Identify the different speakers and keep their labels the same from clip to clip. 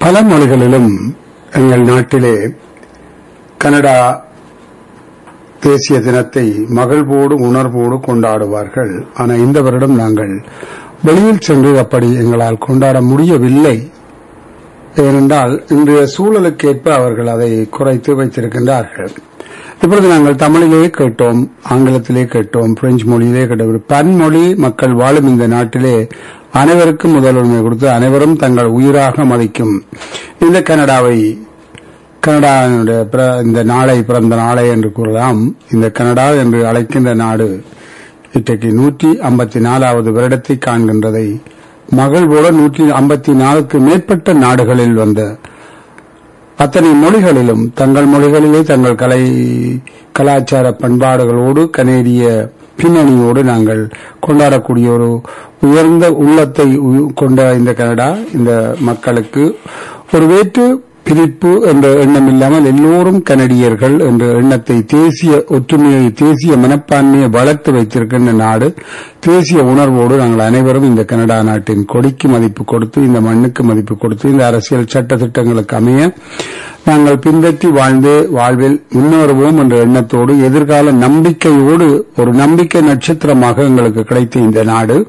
Speaker 1: பல மொழிகளிலும் எங்கள் நாட்டிலே கனடா தேசிய தினத்தை மகிழ்வோடு உணர்வோடு கொண்டாடுவார்கள் ஆனால் இந்த வருடம் நாங்கள் வெளியில் சென்று அப்படி எங்களால் கொண்டாட முடியவில்லை ஏனென்றால் இன்றைய சூழலுக்கேற்ப அவர்கள் அதை குறைத்து வைத்திருக்கின்றார்கள் இப்பொழுது நாங்கள் தமிழிலே கேட்டோம் ஆங்கிலத்திலே கேட்டோம் பிரெஞ்சு மொழியிலே கேட்டோம் பன்மொழி மக்கள் வாழும் இந்த நாட்டிலே அனைவருக்கும் முதலுரிமை கொடுத்து அனைவரும் தங்கள் உயிராக மதிக்கும் இந்த கனடாவை கனடாவினுடைய பிற- இந்த நாளை பிறந்த நாளை என்று கூறலாம் இந்த கனடா என்று அழைக்கின்ற நாடு இன்றைக்கு நூற்றி ஐம்பத்தி நாலாவது வருடத்தை காண்கின்றதை மகிழ்வோடு நூற்றி ஐம்பத்தி நாலுக்கு மேற்பட்ட நாடுகளில் வந்த அத்தனை மொழிகளிலும் தங்கள் மொழிகளிலே தங்கள் கலை கலாச்சார பண்பாடுகளோடு கனேடிய பின்னணியோடு நாங்கள் கொண்டாடக்கூடிய ஒரு உயர்ந்த உள்ளத்தை உ- கொண்ட இந்த கனடா இந்த மக்களுக்கு ஒரு வேற்று பிரிப்பு என்ற எண்ணம் இல்லாமல் எல்லோரும் கனடியர்கள் என்ற எண்ணத்தை தேசிய ஒற்றுமையை தேசிய மனப்பான்மையை வளர்த்து வைத்திருக்கின்ற நாடு தேசிய உணர்வோடு நாங்கள் அனைவரும் இந்த கனடா நாட்டின் கொடிக்கு மதிப்பு கொடுத்து இந்த மண்ணுக்கு மதிப்பு கொடுத்து இந்த அரசியல் சட்ட திட்டங்களுக்கு அமைய நாங்கள் பின்பற்றி வாழ்ந்து வாழ்வில் முன்னேறுவோம் என்ற எண்ணத்தோடு எதிர்கால நம்பிக்கையோடு ஒரு நம்பிக்கை நட்சத்திரமாக எங்களுக்கு கிடைத்த இந்த நாடு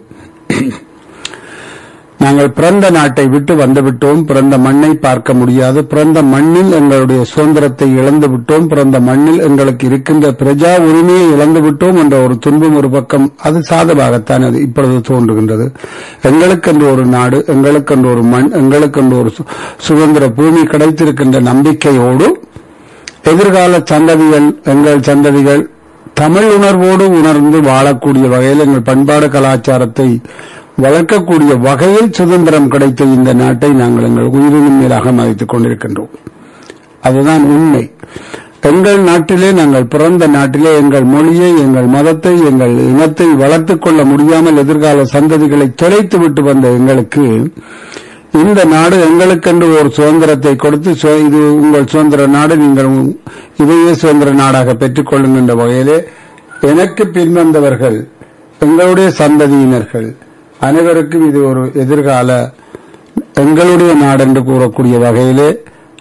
Speaker 1: நாங்கள் பிறந்த நாட்டை விட்டு வந்துவிட்டோம் பிறந்த மண்ணை பார்க்க முடியாது பிறந்த மண்ணில் எங்களுடைய சுதந்திரத்தை இழந்து விட்டோம் பிறந்த மண்ணில் எங்களுக்கு இருக்கின்ற பிரஜா உரிமையை இழந்து விட்டோம் என்ற ஒரு துன்பம் ஒரு பக்கம் அது சாதமாகத்தான் அது இப்பொழுது தோன்றுகின்றது எங்களுக்கென்று ஒரு நாடு எங்களுக்கென்று ஒரு மண் எங்களுக்கென்று ஒரு சு- சுதந்திர பூமி கிடைத்திருக்கின்ற நம்பிக்கையோடு எதிர்கால சந்ததிகள் எங்கள் சந்ததிகள் தமிழ் உணர்வோடு உணர்ந்து வாழக்கூடிய வகையில் எங்கள் பண்பாடு கலாச்சாரத்தை வளர்க்கக்கூடிய வகையில் சுதந்திரம் கிடைத்த இந்த நாட்டை நாங்கள் எங்கள் உயிரினும் மேலாக மதித்துக் கொண்டிருக்கின்றோம் அதுதான் உண்மை எங்கள் நாட்டிலே நாங்கள் பிறந்த நாட்டிலே எங்கள் மொழியை எங்கள் மதத்தை எங்கள் இனத்தை வளர்த்துக் கொள்ள முடியாமல் எதிர்கால சந்ததிகளை தொலைத்து விட்டு வந்த எங்களுக்கு இந்த நாடு எங்களுக்கென்று ஒரு சுதந்திரத்தை கொடுத்து சு- இது உங்கள் சுதந்திர நாடு நீங்கள் உ- இதையே சுதந்திர நாடாக பெற்றுக் கொள்ளுகின்ற வகையிலே எனக்கு பின்வந்தவர்கள் எங்களுடைய சந்ததியினர்கள் அனைவருக்கும் இது ஒரு எதிர்கால எங்களுடைய நாடு என்று கூறக்கூடிய வகையிலே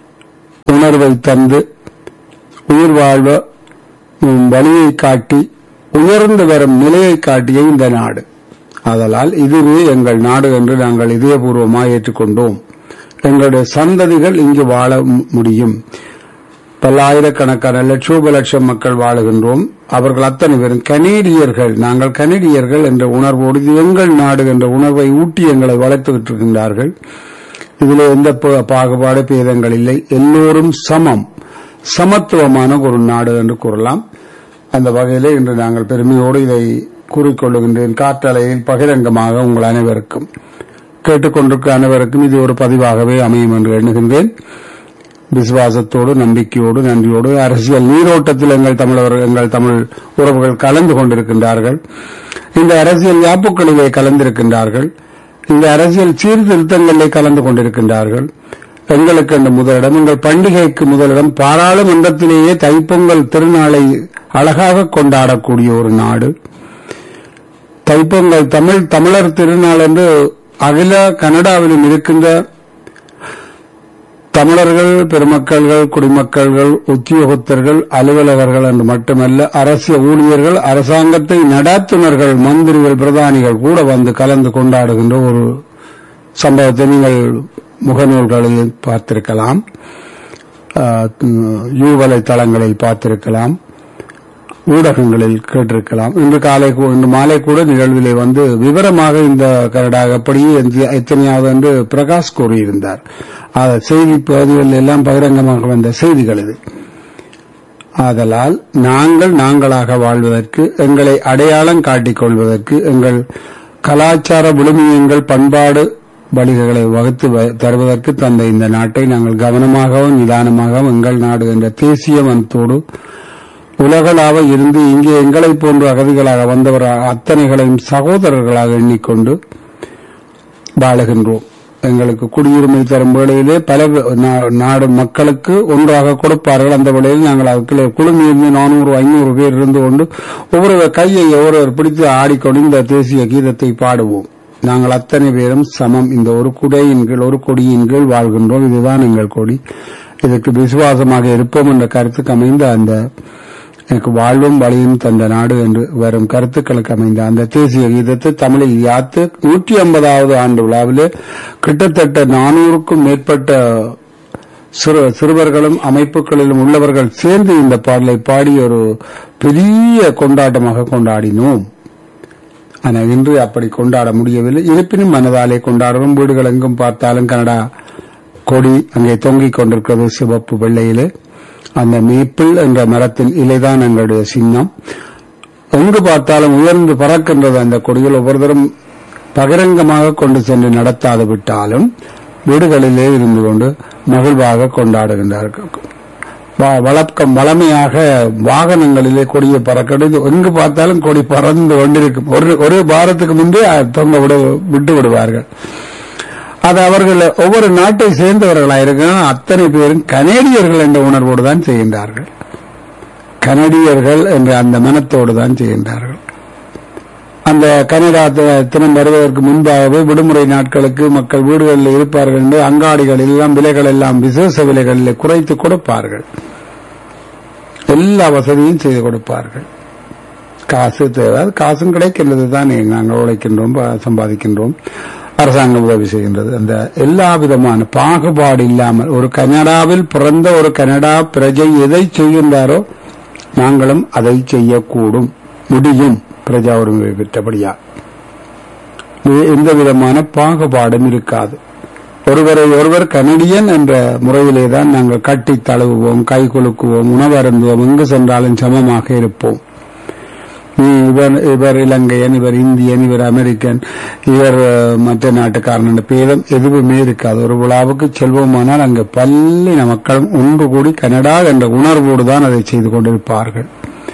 Speaker 1: உணர்வை தந்து உயிர் வாழ்வ உம், வழியை காட்டி உயர்ந்து வரும் நிலையை காட்டிய இந்த நாடு ஆதலால் இதுவே எங்கள் நாடு என்று நாங்கள் இதயபூர்வமாக ஏற்றுக்கொண்டோம் எங்களுடைய சந்ததிகள் இங்கு வாழ மு- முடியும் பல்லாயிரக்கணக்கான லட்சோப லட்சம் மக்கள் வாழுகின்றோம் அவர்கள் அத்தனை பேரும் கனேடியர்கள் நாங்கள் கனேடியர்கள் என்ற உணர்வோடு இது எங்கள் நாடு என்ற உணர்வை ஊட்டி எங்களை வளர்த்துக்கிட்டு இருக்கின்றார்கள் இதில் எந்த ப- பாகுபாடு பேதங்கள் இல்லை எல்லோரும் சமம் சமத்துவமான ஒரு நாடு என்று கூறலாம் அந்த வகையிலே இன்று நாங்கள் பெருமையோடு இதை கூறிக்கொள்ளுகின்றேன் காற்றலையில் பகிரங்கமாக உங்கள் அனைவருக்கும் கேட்டுக்கொண்டிருக்க அனைவருக்கும் இது ஒரு பதிவாகவே அமையும் என்று எண்ணுகின்றேன் விசுவாசத்தோடு நம்பிக்கையோடு நன்றியோடு அரசியல் நீரோட்டத்தில் எங்கள் தமிழர் எங்கள் தமிழ் உறவுகள் கலந்து கொண்டிருக்கின்றார்கள் இந்த அரசியல் யாப்புக்களிலே கலந்திருக்கின்றார்கள் இந்த அரசியல் சீர்திருத்தங்களிலே கலந்து கொண்டிருக்கின்றார்கள் எங்களுக்கு அந்த முதலிடம் எங்கள் பண்டிகைக்கு முதலிடம் பாராளுமன்றத்திலேயே தைப்பொங்கல் திருநாளை அழகாக கொண்டாடக்கூடிய ஒரு நாடு தைப்பொங்கல் தமிழ் தமிழர் திருநாள் என்று அகில கனடாவிலும் இருக்கின்ற தமிழர்கள் பெருமக்கள்கள் குடிமக்கள்கள் உத்தியோகத்தர்கள் அலுவலகர்கள் என்று மட்டுமல்ல அரசியல் ஊழியர்கள் அரசாங்கத்தை நடாத்துனர்கள் மந்திரிகள் பிரதானிகள் கூட வந்து கலந்து கொண்டாடுகின்ற ஒரு சம்பவத்தை நீங்கள் முகநூல்களில் பார்த்திருக்கலாம் ஆஹ், யூ வலைத்தளங்களில் பார்த்திருக்கலாம் ஊடகங்களில் கேட்டிருக்கலாம் இன்று காலை கூ- இன்று மாலை கூட நிகழ்விலே வந்து விவரமாக இந்த கனடா எப்படி எந்த- எத்தனையாவது என்று பிரகாஷ் கூறியிருந்தார் அது செய்தி பகுதிகளில் எல்லாம் பகிரங்கமாக வந்த செய்திகள் இது ஆதலால் நாங்கள் நாங்களாக வாழ்வதற்கு எங்களை அடையாளம் காட்டிக் கொள்வதற்கு எங்கள் கலாச்சார விழுமியங்கள் பண்பாடு வழிகளை வகுத்து வ- தருவதற்கு தந்த இந்த நாட்டை நாங்கள் கவனமாகவும் நிதானமாகவும் எங்கள் நாடு என்ற தேசிய மனத்தோடு உலகளாக இருந்து இங்கே எங்களைப் போன்ற அகதிகளாக வந்தவர் அத்தனைகளையும் சகோதரர்களாக எண்ணிக்கொண்டு வாழுகின்றோம் எங்களுக்கு குடியுரிமை தரும் வேளையிலே பல நா- நாடு மக்களுக்கு ஒன்றாக கொடுப்பார்கள் அந்த வேளையில் நாங்கள் அதுக்குள்ளே குழுமியிருந்து நானூறு ஐநூறு பேர் இருந்து கொண்டு ஒவ்வொரு கையை ஒவ்வொருவர் பிடித்து ஆடிக்கொண்டு இந்த தேசிய கீதத்தை பாடுவோம் நாங்கள் அத்தனை பேரும் சமம் இந்த ஒரு குடையின் கீழ் ஒரு கொடியின் கீழ் வாழ்கின்றோம் இதுதான் எங்கள் கொடி இதற்கு விசுவாசமாக இருப்போம் என்ற கருத்துக்கு அமைந்த அந்த எனக்கு வாழ்வும் வழியும் தந்த நாடு என்று வரும் கருத்துக்களுக்கு அமைந்த அந்த தேசிய கீதத்தை தமிழில் யாத்து நூற்றி ஐம்பதாவது ஆண்டு விழாவிலே கிட்டத்தட்ட நானூறுக்கும் மேற்பட்ட சிறு சிறுவர்களும் அமைப்புகளிலும் உள்ளவர்கள் சேர்ந்து இந்த பாடலை பாடி ஒரு பெரிய கொண்டாட்டமாக கொண்டாடினோம் ஆனால் இன்று அப்படி கொண்டாட முடியவில்லை இருப்பினும் மனதாலே கொண்டாடுவோம் வீடுகள் எங்கும் பார்த்தாலும் கனடா கொடி அங்கே தொங்கிக் கொண்டிருக்கிறது சிவப்பு வெள்ளையிலே அந்த மேப்பிள் என்ற மரத்தின் இலைதான் எங்களுடைய சின்னம் எங்கு பார்த்தாலும் உயர்ந்து பறக்கின்றது அந்த கொடிகள் ஒவ்வொருத்தரும் பகிரங்கமாக கொண்டு சென்று நடத்தாது விட்டாலும் வீடுகளிலே இருந்து கொண்டு மகிழ்வாக கொண்டாடுகின்றார்கள் வ- வழக்கம் வளமையாக வாகனங்களிலே கொடியை பறக்கிறது எங்கு பார்த்தாலும் கொடி பறந்து கொண்டிருக்கும் ஒரு ஒரு வாரத்துக்கு முன்பே அ- தொங்க விட விட்டு விடுவார்கள் அது அவர்கள் ஒவ்வொரு நாட்டை சேர்ந்தவர்களாயிருக்க அத்தனை பேரும் கனேடியர்கள் என்ற உணர்வோடு தான் செய்கின்றார்கள் கனடியர்கள் என்ற அந்த மனத்தோடு தான் செய்கின்றார்கள் அந்த கனடா தி- தினம் வருவதற்கு முன்பாகவே விடுமுறை நாட்களுக்கு மக்கள் வீடுகளில் இருப்பார்கள் என்று அங்காடிகள் எல்லாம் விலைகள் எல்லாம் விசேஷ விலைகளில் குறைத்து கொடுப்பார்கள் எல்லா வசதியும் செய்து கொடுப்பார்கள் காசு தேவை அது காசும் கிடைக்கின்றது தான் நாங்கள் உழைக்கின்றோம் ப- சம்பாதிக்கின்றோம் அரசாங்கம் உதவி செய்கின்றது அந்த எல்லா விதமான பாகுபாடு இல்லாமல் ஒரு கனடாவில் பிறந்த ஒரு கனடா பிரஜை எதை செய்கின்றாரோ நாங்களும் அதை செய்யக்கூடும் முடியும் பிரஜா உரிமை பெற்றபடியா இது எந்த விதமான பாகுபாடும் இருக்காது ஒருவரை ஒருவர் கனடியன் என்ற முறையிலே தான் நாங்கள் கட்டி தழுவுவோம் கை குலுக்குவோம் உணவருந்துவோம் எங்கு சென்றாலும் சமமாக இருப்போம் நீ இவர் இவர் இலங்கையன் இவர் இந்தியன் இவர் அமெரிக்கன் இவர் அஹ், மற்ற நாட்டுக்காரன் என்ற பேதம் எதுவுமே இருக்காது ஒரு விழாவுக்கு செல்வோமானால் அங்கு பல்லின மக்களும் ஒன்று கூடி கனடா என்ற உணர்வோடு தான் அதை செய்து கொண்டிருப்பார்கள்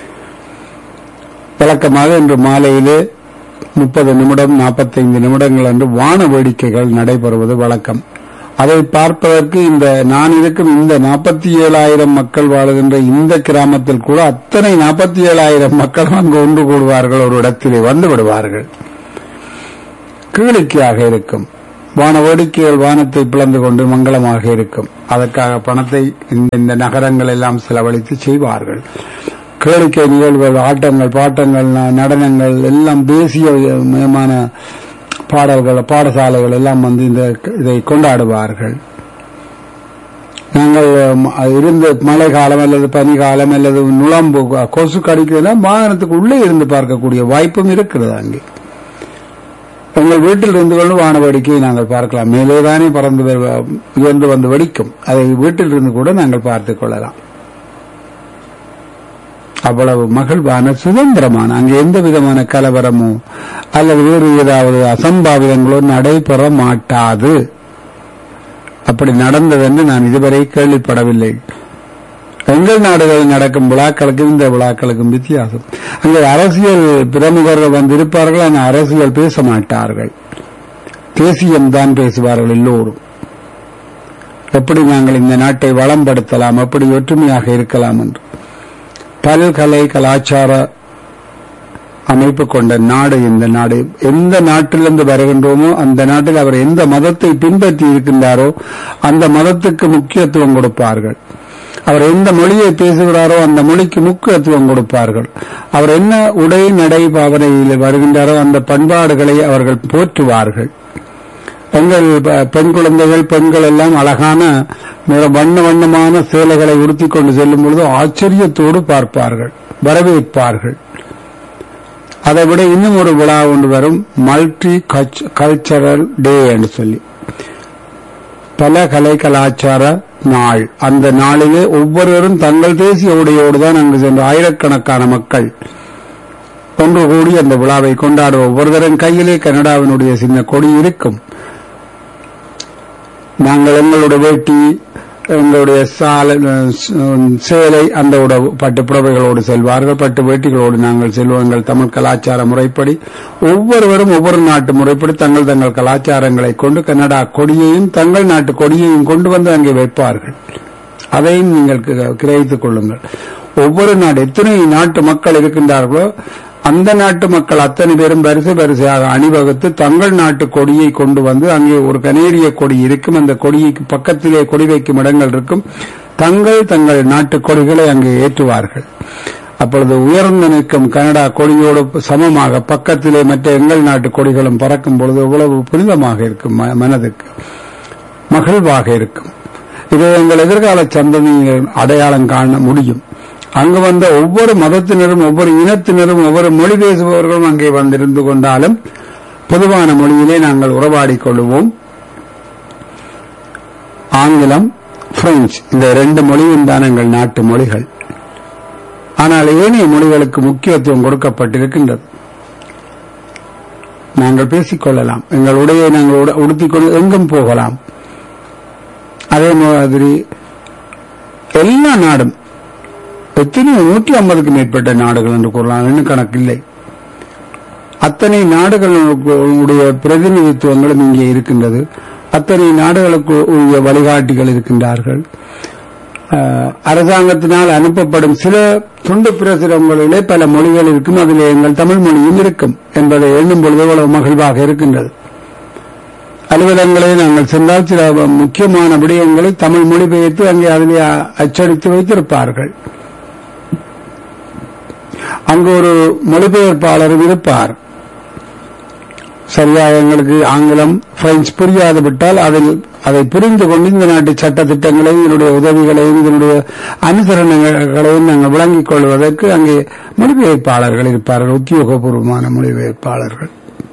Speaker 1: வழக்கமாக இன்று மாலையிலே முப்பது நிமிடம் நாற்பத்தைந்து நிமிடங்கள் என்று வான வேடிக்கைகள் நடைபெறுவது வழக்கம் அதை பார்ப்பதற்கு இந்த நான் இருக்கும் இந்த நாற்பத்தி ஏழாயிரம் மக்கள் வாழுகின்ற இந்த கிராமத்தில் கூட அத்தனை நாற்பத்தி ஏழாயிரம் மக்களும் அங்கு ஒன்று கூடுவார்கள் ஒரு இடத்திலே வந்து விடுவார்கள் கீழிக்கையாக இருக்கும் வான வேடிக்கைகள் வானத்தை பிளந்து கொண்டு மங்களமாக இருக்கும் அதற்காக பணத்தை இந்த இந்த நகரங்கள் எல்லாம் செலவழித்து செய்வார்கள் கேளிக்கை நிகழ்வுகள் ஆட்டங்கள் பாட்டங்கள் ந- நடனங்கள் எல்லாம் தேசிய மயமான பாடல்கள் பாடசாலைகள் எல்லாம் வந்து இந்த இதை கொண்டாடுவார்கள் நாங்கள் ம், இருந்த மழை காலம் அல்லது பனி காலம் அல்லது நுழம்பு கொசு கடிக்கிறதுனா வாகனத்துக்கு உள்ளே இருந்து பார்க்கக்கூடிய வாய்ப்பும் இருக்கிறது அங்கே உங்கள் வீட்டில் இருந்து கொண்டு வான வேடிக்கையை நாங்கள் பார்க்கலாம் மேலேதானே பறந்து வ- உயர்ந்து வந்து வெடிக்கும் அதை வீட்டில் இருந்து கூட நாங்கள் பார்த்துக் கொள்ளலாம் அவ்வளவு மகிழ்வான சுதந்திரமான அங்கே எந்த விதமான கலவரமோ அல்லது வேறு ஏதாவது அசம்பாவிதங்களோ நடைபெற மாட்டாது அப்படி நடந்ததென்று நான் இதுவரை கேள்விப்படவில்லை எங்கள் நாடுகளில் நடக்கும் விழாக்களுக்கும் இந்த விழாக்களுக்கும் வித்தியாசம் அங்கே அரசியல் பிரமுகர்கள் வந்திருப்பார்கள் ஆனால் அரசியல் பேச மாட்டார்கள் தேசியம்தான் பேசுவார்கள் எல்லோரும் எப்படி நாங்கள் இந்த நாட்டை வளம்படுத்தலாம் எப்படி ஒற்றுமையாக இருக்கலாம் என்று பல்கலை கலாச்சார அமைப்பு கொண்ட நாடு இந்த நாடு எந்த நாட்டிலிருந்து வருகின்றோமோ அந்த நாட்டில் அவர் எந்த மதத்தை பின்பற்றி இருக்கின்றாரோ அந்த மதத்துக்கு முக்கியத்துவம் கொடுப்பார்கள் அவர் எந்த மொழியை பேசுகிறாரோ அந்த மொழிக்கு முக்கியத்துவம் கொடுப்பார்கள் அவர் என்ன உடை நடை பாவனையில் வருகின்றாரோ அந்த பண்பாடுகளை அவர்கள் போற்றுவார்கள் பெண்கள் ப- பெண் குழந்தைகள் பெண்கள் எல்லாம் அழகான நிற- வண்ண வண்ணமான சேலைகளை உடுத்திக் கொண்டு செல்லும் பொழுது ஆச்சரியத்தோடு பார்ப்பார்கள் வரவேற்பார்கள் அதை விட இன்னும் ஒரு விழா ஒன்று வரும் மல்டி கல்ச்சரல் டே என்று சொல்லி பல கலை கலாச்சார நாள் அந்த நாளிலே ஒவ்வொருவரும் தங்கள் தேசிய உடையோடு தான் அங்கு சென்ற ஆயிரக்கணக்கான மக்கள் ஒன்று கூடி அந்த விழாவை கொண்டாடுவோம் ஒவ்வொருவரின் கையிலே கனடாவினுடைய சின்ன கொடி இருக்கும் நாங்கள் எங்களுடைய வேட்டி எங்களுடைய சாலை சேலை அந்த உடவு பட்டு புடவைகளோடு செல்வார்கள் பட்டு வேட்டிகளோடு நாங்கள் செல்வோம் எங்கள் தமிழ் கலாச்சார முறைப்படி ஒவ்வொருவரும் ஒவ்வொரு நாட்டு முறைப்படி தங்கள் தங்கள் கலாச்சாரங்களை கொண்டு கனடா கொடியையும் தங்கள் நாட்டு கொடியையும் கொண்டு வந்து அங்கே வைப்பார்கள் அதையும் நீங்கள் கி- கிரகித்துக் கொள்ளுங்கள் ஒவ்வொரு நாடு எத்தனை நாட்டு மக்கள் இருக்கின்றார்களோ அந்த நாட்டு மக்கள் அத்தனை பேரும் வரிசை வரிசையாக அணிவகுத்து தங்கள் நாட்டு கொடியை கொண்டு வந்து அங்கே ஒரு கனேடிய கொடி இருக்கும் அந்த கொடிக்கு பக்கத்திலே கொடி வைக்கும் இடங்கள் இருக்கும் தங்கள் தங்கள் நாட்டு கொடிகளை அங்கே ஏற்றுவார்கள் அப்பொழுது உயர்ந்து நிற்கும் கனடா கொடியோடு சமமாக பக்கத்திலே மற்ற எங்கள் நாட்டு கொடிகளும் பறக்கும் பொழுது எவ்வளவு புனிதமாக இருக்கும் ம- மனதுக்கு மகிழ்வாக இருக்கும் இதை எங்கள் எதிர்கால சந்ததியினர் அடையாளம் காண முடியும் அங்கு வந்த ஒவ்வொரு மதத்தினரும் ஒவ்வொரு இனத்தினரும் ஒவ்வொரு மொழி பேசுபவர்களும் அங்கே வந்திருந்து கொண்டாலும் பொதுவான மொழியிலே நாங்கள் உறவாடிக் கொள்வோம் ஆங்கிலம் பிரெஞ்சு இந்த இரண்டு மொழியும் தான் எங்கள் நாட்டு மொழிகள் ஆனால் ஏனைய மொழிகளுக்கு முக்கியத்துவம் கொடுக்கப்பட்டிருக்கின்றது நாங்கள் பேசிக் கொள்ளலாம் எங்கள் உடையை நாங்கள் உட- உடுத்திக் கொண்டு எங்கும் போகலாம் அதே மாதிரி எல்லா நாடும் எத்தனை நூற்றி ஐம்பதுக்கு மேற்பட்ட நாடுகள் என்று கூறலாம் இன்னும் கணக்கில்லை அத்தனை நாடுகளுடைய பிரதிநிதித்துவங்களும் இங்கே இருக்கின்றது அத்தனை நாடுகளுக்கு உரிய வழிகாட்டிகள் இருக்கின்றார்கள் அஹ், அரசாங்கத்தினால் அனுப்பப்படும் சில துண்டு பிரசுரங்களிலே பல மொழிகள் இருக்கும் அதில் எங்கள் தமிழ் மொழியும் இருக்கும் என்பதை எண்ணும் பொழுது அவ்வளவு மகிழ்வாக இருக்கின்றது அலுவலகங்களை நாங்கள் சென்றால் சில முக்கியமான விடயங்களை தமிழ் மொழிபெயர்த்து அங்கே அதிலே அ- அச்சடித்து வைத்திருப்பார்கள் அங்கு ஒரு மொழிபெயர்ப்பாளரும் இருப்பார் சரியா எங்களுக்கு ஆங்கிலம் பிரெஞ்சு புரியாது விட்டால் அதில் அதை புரிந்து கொண்டு இந்த நாட்டு சட்ட திட்டங்களையும் இதனுடைய உதவிகளையும் இதனுடைய அனுசரணைகளையும் நாங்கள் விளங்கிக் கொள்வதற்கு அங்கே மொழிபெயர்ப்பாளர்கள் இருப்பார்கள் உத்தியோகபூர்வமான மொழிபெயர்ப்பாளர்கள்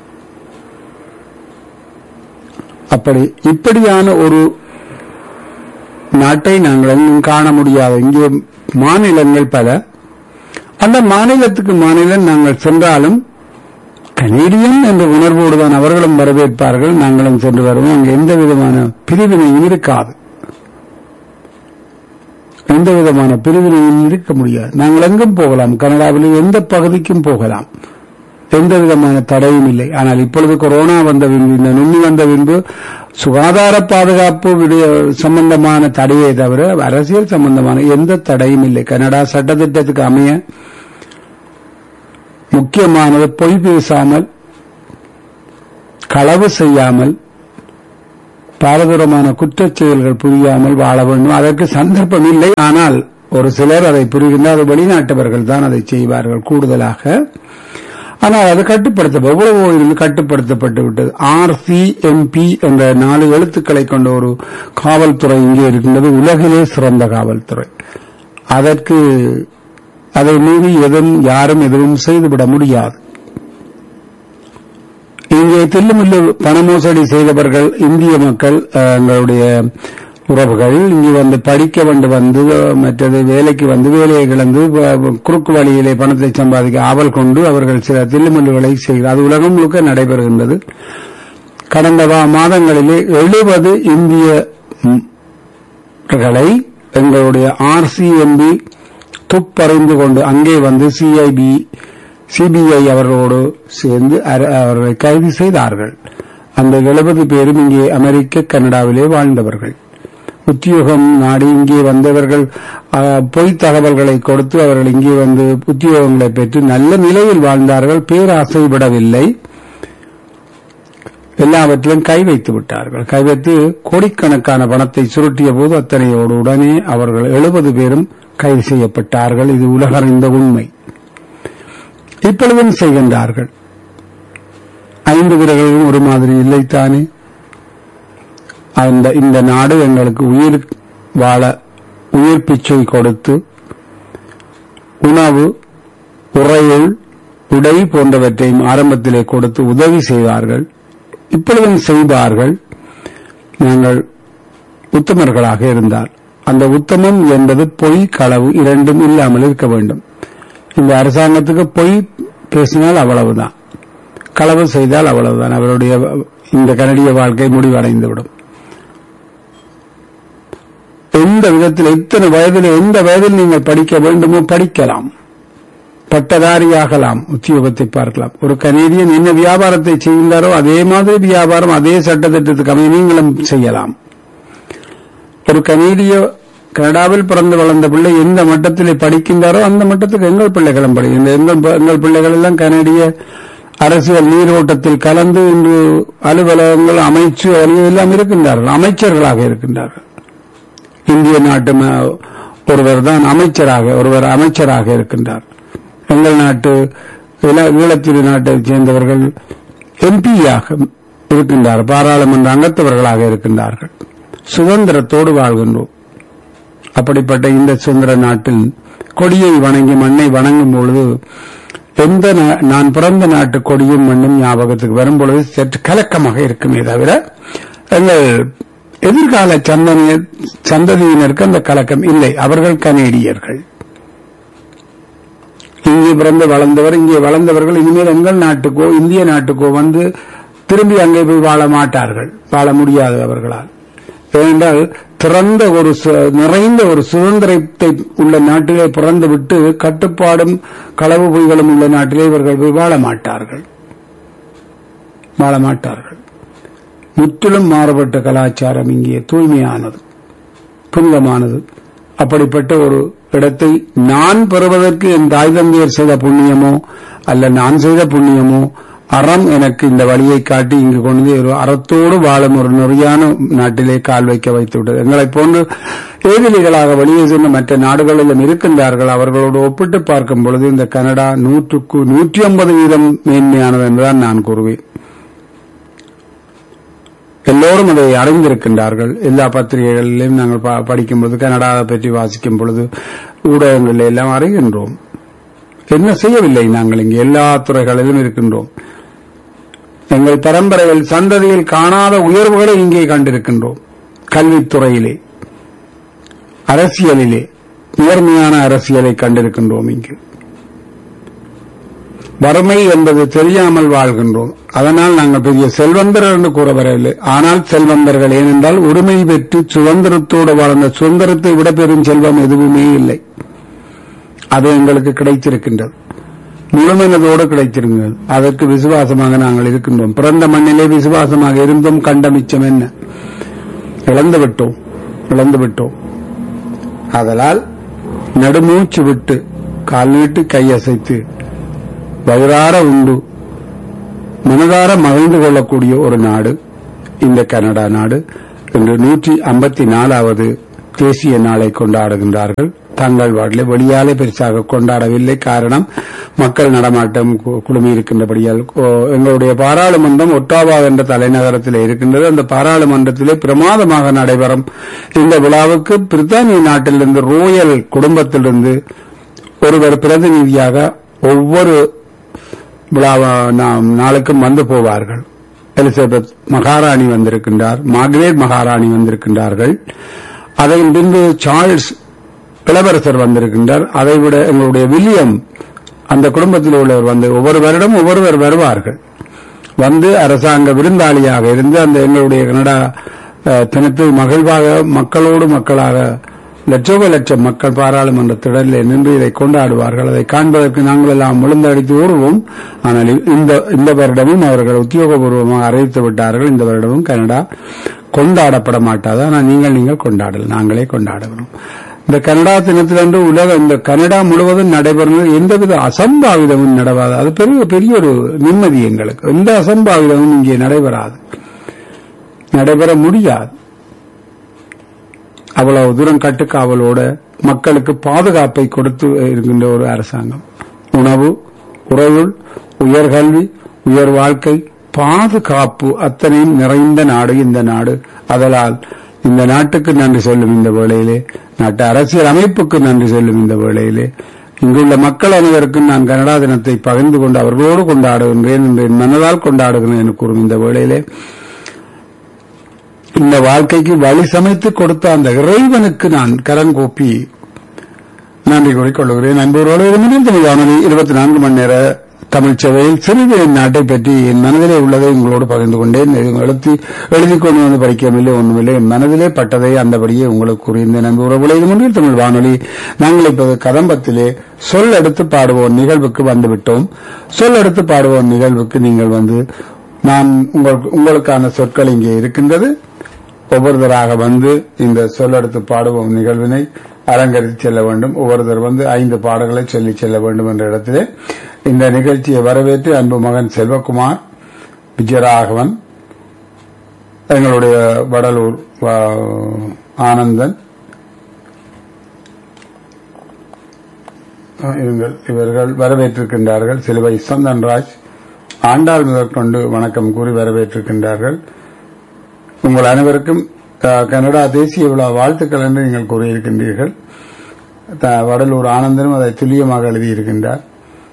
Speaker 1: அப்படி இப்படியான ஒரு நாட்டை நாங்கள் எங்கும் காண முடியாது இங்கே மாநிலங்கள் பல அந்த மாநிலத்துக்கு மாநிலம் நாங்கள் சென்றாலும் கனேடியன் என்ற உணர்வோடு தான் அவர்களும் வரவேற்பார்கள் நாங்களும் சென்று வருவோம் அங்கே எந்த விதமான பிரிவினையும் இருக்காது எந்த விதமான பிரிவினையும் இருக்க முடியாது நாங்கள் எங்கும் போகலாம் கனடாவில் எந்த பகுதிக்கும் போகலாம் எந்த விதமான தடையும் இல்லை ஆனால் இப்பொழுது கொரோனா வந்த பின்பு இந்த நுண்ணி வந்த பின்பு சுகாதார பாதுகாப்பு விடய சம்பந்தமான தடையை தவிர அரசியல் சம்பந்தமான எந்த தடையும் இல்லை கனடா சட்டத்திட்டத்துக்கு அமைய முக்கியமானது பொய் பேசாமல் களவு செய்யாமல் பாரதூரமான குற்றச் செயல்கள் புரியாமல் வாழ வேண்டும் அதற்கு சந்தர்ப்பம் இல்லை ஆனால் ஒரு சிலர் அதை புரிகின்ற அது வெளிநாட்டவர்கள் தான் அதை செய்வார்கள் கூடுதலாக ஆனால் அது கட்டுப்படுத்த எவ்வளவோ இருந்து கட்டுப்படுத்தப்பட்டு விட்டது ஆர்சிஎம்பி என்ற நாலு எழுத்துக்களை கொண்ட ஒரு காவல்துறை இங்கே இருக்கின்றது உலகிலே சிறந்த காவல்துறை அதற்கு அதை மீறி எதுவும் யாரும் எதுவும் செய்துவிட முடியாது இங்கே தில்லுமுல்லு பண மோசடி செய்தவர்கள் இந்திய மக்கள் அஹ், எங்களுடைய உறவுகள் இங்கு வந்து படிக்க வந்து வந்து அஹ், மற்றது வேலைக்கு வந்து வேலையை இழந்து வ- குறுக்கு வழியிலே பணத்தை சம்பாதிக்க ஆவல் கொண்டு அவர்கள் சில தில்லுமுல்லுகளை செய்கிறார் அது உலகம் முழுக்க நடைபெறுகின்றது கடந்த வா- மாதங்களிலே எழுபது இந்திய ம், களை எங்களுடைய ஆர்சிஎம்பி துப்பறிந்து கொண்டு அங்கே வந்து சிஐபி சிபிஐ அவர்களோடு சேர்ந்து அர- அவர்களை கைது செய்தார்கள் அந்த எழுபது பேரும் இங்கே அமெரிக்க கனடாவிலே வாழ்ந்தவர்கள் உத்தியோகம் நாடி இங்கே வந்தவர்கள் ஆ, பொய் தகவல்களை கொடுத்து அவர்கள் இங்கே வந்து உத்தியோகங்களை பெற்று நல்ல நிலையில் வாழ்ந்தார்கள் பேராசை விடவில்லை எல்லாவற்றிலும் கை வைத்து விட்டார்கள் கை வைத்து கோடிக்கணக்கான பணத்தை சுருட்டிய போது அத்தனையோடு உடனே அவர்கள் எழுபது பேரும் கைது செய்யப்பட்டார்கள் இது உலகறிந்த உண்மை இப்பொழுதும் செய்கின்றார்கள் ஐந்து விரல்களும் ஒரு மாதிரி இல்லைத்தானே அந்த இந்த நாடு எங்களுக்கு உயிர் வாழ உயிர் பிச்சை கொடுத்து உணவு உறையுள் உடை போன்றவற்றையும் ஆரம்பத்திலே கொடுத்து உதவி செய்வார்கள் இப்பொழுதும் செய்தார்கள் நாங்கள் உத்தமர்களாக இருந்தால் அந்த உத்தமம் என்பது பொய் களவு இரண்டும் இல்லாமல் இருக்க வேண்டும் இந்த அரசாங்கத்துக்கு பொய் பேசினால் அவ்வளவுதான் களவு செய்தால் அவ்வளவுதான் அவருடைய இந்த கனடிய வாழ்க்கை முடிவடைந்துவிடும் எந்த விதத்தில் எத்தனை வயதில் எந்த வயதில் நீங்கள் படிக்க வேண்டுமோ படிக்கலாம் பட்டதாரியாகலாம் உத்தியோகத்தை பார்க்கலாம் ஒரு கனேடியன் என்ன வியாபாரத்தை செய்கின்றாரோ அதே மாதிரி வியாபாரம் அதே சட்டத்திட்டத்துக்கு அமைய நீங்களும் செய்யலாம் ஒரு கனேடிய கனடாவில் பிறந்து வளர்ந்த பிள்ளை எந்த மட்டத்திலே படிக்கின்றாரோ அந்த மட்டத்துக்கு எங்கள் பிள்ளைகளும் படிக்கின்ற எங்கள் ப- எங்கள் பிள்ளைகள் எல்லாம் கனடிய அரசியல் நீரோட்டத்தில் கலந்து இன்று அலுவலகங்கள் அமைச்சு எல்லாம் இருக்கின்றார்கள் அமைச்சர்களாக இருக்கின்றார்கள் இந்திய நாட்டு ம- ஒருவர் தான் அமைச்சராக ஒருவர் அமைச்சராக இருக்கின்றார் எங்கள் நாட்டு ஈழ- ஈழத்திரு நாட்டைச் சேர்ந்தவர்கள் எம்பியாக இருக்கின்றார் பாராளுமன்ற அங்கத்தவர்களாக இருக்கின்றார்கள் சுதந்திரத்தோடு வாழ்கின்றோம் அப்படிப்பட்ட இந்த சுதந்திர நாட்டில் கொடியை வணங்கி மண்ணை வணங்கும் பொழுது எந்த நா- நான் பிறந்த நாட்டு கொடியும் மண்ணும் ஞாபகத்துக்கு வரும் பொழுது சற்று கலக்கமாக இருக்குமே தவிர எங்கள் எதிர்கால சந்தனிய சந்ததியினருக்கு அந்த கலக்கம் இல்லை அவர்கள் கனேடியர்கள் இங்கே பிறந்து வளர்ந்தவர் இங்கே வளர்ந்தவர்கள் இனிமேல் எங்கள் நாட்டுக்கோ இந்திய நாட்டுக்கோ வந்து திரும்பி அங்கே போய் வாழ மாட்டார்கள் வாழ முடியாது அவர்களால் ஏனென்றால் திறந்த ஒரு சு- நிறைந்த ஒரு சுதந்திரத்தை உள்ள நாட்டிலே பிறந்து விட்டு கட்டுப்பாடும் களவு பொய்களும் உள்ள நாட்டிலே இவர்கள் போய் வாழ மாட்டார்கள் வாழ மாட்டார்கள் முற்றிலும் மாறுபட்ட கலாச்சாரம் இங்கே தூய்மையானது புனிதமானது அப்படிப்பட்ட ஒரு இடத்தை நான் பெறுவதற்கு என் தாய் தந்தையர் செய்த புண்ணியமோ அல்ல நான் செய்த புண்ணியமோ அறம் எனக்கு இந்த வழியை காட்டி இங்கு கொண்டு வந்து ஒரு அறத்தோடு வாழும் ஒரு நெறியான நாட்டிலே கால் வைக்க வைத்து விட்டது எங்களைப் போன்று ஏதிலிகளாக வெளியே சென்ற மற்ற நாடுகளிலும் இருக்கின்றார்கள் அவர்களோடு ஒப்பிட்டு பார்க்கும் பொழுது இந்த கனடா நூற்றுக்கு நூற்றி ஐம்பது வீதம் மேன்மையானது என்றுதான் நான் கூறுவேன் எல்லோரும் அதை அறிந்திருக்கின்றார்கள் எல்லா பத்திரிகைகளிலும் நாங்கள் ப- படிக்கும்போது கனடாவை பற்றி வாசிக்கும் பொழுது ஊடகங்களில் எல்லாம் அறிகின்றோம் என்ன செய்யவில்லை நாங்கள் இங்கே எல்லா துறைகளிலும் இருக்கின்றோம் எங்கள் பரம்பரையில் சந்ததியில் காணாத உயர்வுகளை இங்கே கண்டிருக்கின்றோம் கல்வித்துறையிலே அரசியலிலே நேர்மையான அரசியலை கண்டிருக்கின்றோம் இங்கு வறுமை என்பது தெரியாமல் வாழ்கின்றோம் அதனால் நாங்கள் பெரிய செல்வந்தர்கள் என்று கூற வரவில்லை ஆனால் செல்வந்தர்கள் ஏனென்றால் உரிமை பெற்று சுதந்திரத்தோடு வாழ்ந்த சுதந்திரத்தை விட பெரும் செல்வம் எதுவுமே இல்லை அது எங்களுக்கு கிடைத்திருக்கின்றது முழுமனதோடு கிடைத்திருக்கிறது அதற்கு விசுவாசமாக நாங்கள் இருக்கின்றோம் பிறந்த மண்ணிலே விசுவாசமாக இருந்தும் கண்ட மிச்சம் என்ன இழந்து விட்டோம் இழந்து விட்டோம் ஆதலால் நடுமூச்சு விட்டு கால் நீட்டு கையசைத்து வயிறார உண்டு மனதார மகிழ்ந்து கொள்ளக்கூடிய ஒரு நாடு இந்த கனடா நாடு இன்று நூற்றி ஐம்பத்தி நாலாவது தேசிய நாளை கொண்டாடுகின்றார்கள் தங்கள் வாட்டிலே வெளியாலே பெருசாக கொண்டாடவில்லை காரணம் மக்கள் நடமாட்டம் கு- குழுமி இருக்கின்றபடியால் ஓ, எங்களுடைய பாராளுமன்றம் ஒட்டாவா என்ற தலைநகரத்தில் இருக்கின்றது அந்த பாராளுமன்றத்திலே பிரமாதமாக நடைபெறும் இந்த விழாவுக்கு பிரித்தானிய நாட்டிலிருந்து ரோயல் குடும்பத்திலிருந்து ஒருவர் பிரதிநிதியாக ஒவ்வொரு விழா நாம் நாளுக்கும் வந்து போவார்கள் எலிசபெத் மகாராணி வந்திருக்கின்றார் மார்கரேட் மகாராணி வந்திருக்கின்றார்கள் அதன் பின்பு சார்ல்ஸ் இளவரசர் வந்திருக்கின்றார் அதைவிட எங்களுடைய வில்லியம் அந்த குடும்பத்தில் உள்ளவர் வந்து ஒவ்வொரு வருடம் ஒவ்வொருவர் வருவார்கள் வந்து அரசாங்க விருந்தாளியாக இருந்து அந்த எங்களுடைய கனடா அஹ், தினத்தை மகிழ்வாக மக்களோடு மக்களாக லட்சோப லட்சம் மக்கள் பாராளுமன்ற திடலில் நின்று இதை கொண்டாடுவார்கள் அதை காண்பதற்கு நாங்கள் எல்லாம் விழுந்தடித்து ஓடுவோம் ஆனால் இந்த இந்த வருடமும் அவர்கள் உத்தியோகபூர்வமாக அறிவித்து விட்டார்கள் இந்த வருடமும் கனடா கொண்டாடப்பட மாட்டாது ஆனால் நீங்கள் நீங்கள் கொண்டாடல் நாங்களே கொண்டாடுகிறோம் இந்த கனடா தினத்திலன்று உலக இந்த கனடா முழுவதும் நடைபெறும் எந்தவித அசம்பாவிதமும் நடவாது அது பெரிய பெரிய ஒரு நிம்மதி எங்களுக்கு எந்த அசம்பாவிதமும் இங்கே நடைபெறாது நடைபெற முடியாது அவ்வளவு தூரம் கட்டுக்காவலோட மக்களுக்கு பாதுகாப்பை கொடுத்து இருக்கின்ற ஒரு அரசாங்கம் உணவு உறவு உயர்கல்வி உயர் வாழ்க்கை பாதுகாப்பு அத்தனையும் நிறைந்த நாடு இந்த நாடு அதனால் இந்த நாட்டுக்கு நன்றி சொல்லும் இந்த வேளையிலே நாட்டு அரசியல் அமைப்புக்கு நன்றி சொல்லும் இந்த வேளையிலே இங்குள்ள மக்கள் அனைவருக்கும் நான் கனடா தினத்தை பகிர்ந்து கொண்டு அவர்களோடு கொண்டாடுகின்றேன் என்று என் மனதால் கொண்டாடுகிறேன் என்று கூறும் இந்த வேளையிலே இந்த வாழ்க்கைக்கு வழி சமைத்து கொடுத்த அந்த இறைவனுக்கு நான் கரங்கூப்பி நன்றி கூறிக்கொள்கிறேன் அன்போரோடு வானொலி இருபத்தி நான்கு மணி நேர தமிழ் சேவையில் சிறிது என் நாட்டை பற்றி என் மனதிலே உள்ளதை உங்களோடு பகிர்ந்து கொண்டேன் எதுவும் எழுத்தி எழுதி கொண்டு வந்து படிக்கவில்லை ஒன்றுமில்லை என் மனதிலே பட்டதை அந்தபடியே உங்களுக்கு கூறியிருந்தேன் அன்பு உறவுகளை இது முன்னில் தமிழ் வானொலி நாங்கள் இப்போது கதம்பத்திலே சொல் எடுத்து பாடுவோம் நிகழ்வுக்கு வந்துவிட்டோம் சொல் எடுத்து பாடுவோம் நிகழ்வுக்கு நீங்கள் வந்து நான் உங்களுக்கு உங்களுக்கான சொற்கள் இங்கே இருக்கின்றது ஒவ்வொருத்தராக வந்து இந்த சொல்லெடுத்து பாடுவோம் நிகழ்வினை அலங்கரித்து செல்ல வேண்டும் ஒவ்வொருத்தர் வந்து ஐந்து பாடல்களை சொல்லி செல்ல வேண்டும் என்ற இடத்திலே இந்த நிகழ்ச்சியை வரவேற்று அன்பு மகன் செல்வகுமார் விஜயராகவன் எங்களுடைய வடலூர் வ- ஆனந்தன் இவங்கள் இவர்கள் வரவேற்றிருக்கின்றார்கள் சிலுவை சந்தன்ராஜ் ஆண்டாள் முதற்கொண்டு வணக்கம் கூறி வரவேற்றிருக்கின்றார்கள் உங்கள் அனைவருக்கும் அஹ், கனடா தேசிய விழா வாழ்த்துக்கள் என்று நீங்கள் கூறியிருக்கின்றீர்கள் த- வடலூர் ஆனந்தனும் அதை துல்லியமாக எழுதியிருக்கின்றார்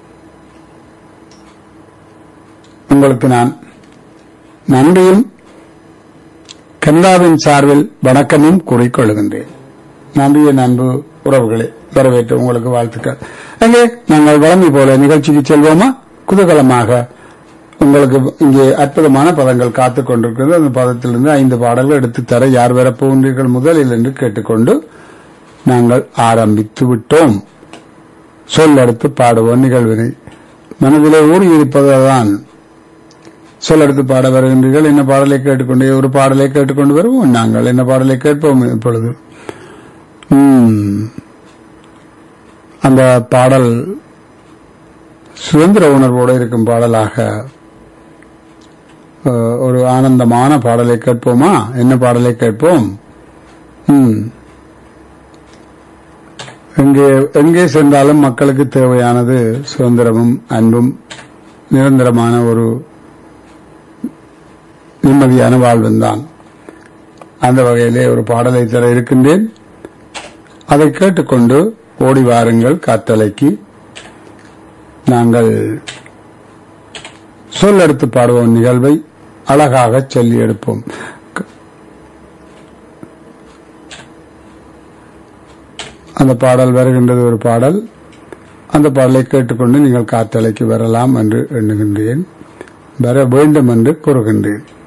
Speaker 1: உங்களுக்கு நான் நன்றியும் கனடாவின் சார்பில் வணக்கமும் கூறிக்கொள்கின்றேன் நன்றிய அன்பு உறவுகளே வரவேற்று உங்களுக்கு வாழ்த்துக்கள் அங்கே நாங்கள் வழங்கி போல நிகழ்ச்சிக்கு செல்வோமா குதூகலமாக உங்களுக்கு இங்கே அற்புதமான பதங்கள் காத்துக் கொண்டிருக்கிறது அந்த பதத்திலிருந்து ஐந்து பாடல்கள் எடுத்து தர யார் வரப் போகின்றீர்கள் முதலில் என்று கேட்டுக்கொண்டு நாங்கள் ஆரம்பித்து விட்டோம் சொல்லெடுத்து பாடுவோம் நிகழ்வினை மனதிலே ஊறியிருப்பதுதான் சொல்லெடுத்து பாட வருகின்றீர்கள் என்ன பாடலை கேட்டுக்கொண்டே ஒரு பாடலை கேட்டுக்கொண்டு வருவோம் நாங்கள் என்ன பாடலை கேட்போம் இப்பொழுது ம். அந்த பாடல் சுதந்திர உணர்வோடு இருக்கும் பாடலாக அஹ், ஒரு ஆனந்தமான பாடலை கேட்போமா என்ன பாடலை கேட்போம் ம். எங்கே எங்கே சென்றாலும் மக்களுக்கு தேவையானது சுதந்திரமும் அன்பும் நிரந்தரமான ஒரு நிம்மதியான வாழ்வும் தான் அந்த வகையிலே ஒரு பாடலை தர இருக்கின்றேன் அதை கேட்டுக்கொண்டு ஓடி வாருங்கள் காத்தலைக்கு நாங்கள் சொல்லெடுத்து பாடுவோம் நிகழ்வை அழகாக சொல்லி எடுப்போம் க- அந்த பாடல் வருகின்றது ஒரு பாடல் அந்த பாடலை கேட்டுக்கொண்டு நீங்கள் காத்தலைக்கு வரலாம் என்று எண்ணுகின்றேன் வர வேண்டும் என்று கூறுகின்றேன்